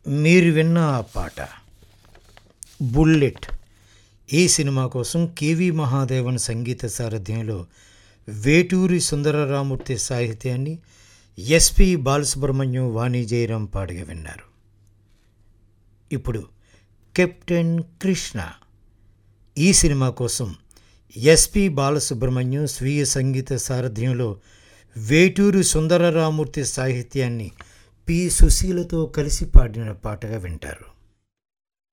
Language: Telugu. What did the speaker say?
మీరు విన్న ఆ పాట బుల్లెట్ ఈ సినిమా కోసం కేవి మహాదేవన్ సంగీత సారథ్యంలో వేటూరి సుందరరామూర్తి సాహిత్యాన్ని ఎస్పి బాలసుబ్రహ్మణ్యం వాణి జయరాం పాడగా విన్నారు ఇప్పుడు కెప్టెన్ కృష్ణ ఈ సినిమా కోసం ఎస్పి బాలసుబ్రహ్మణ్యం స్వీయ సంగీత సారథ్యంలో వేటూరి సుందరరామూర్తి సాహిత్యాన్ని పి సుశీలతో కలిసి పాడిన పాటగా వింటారు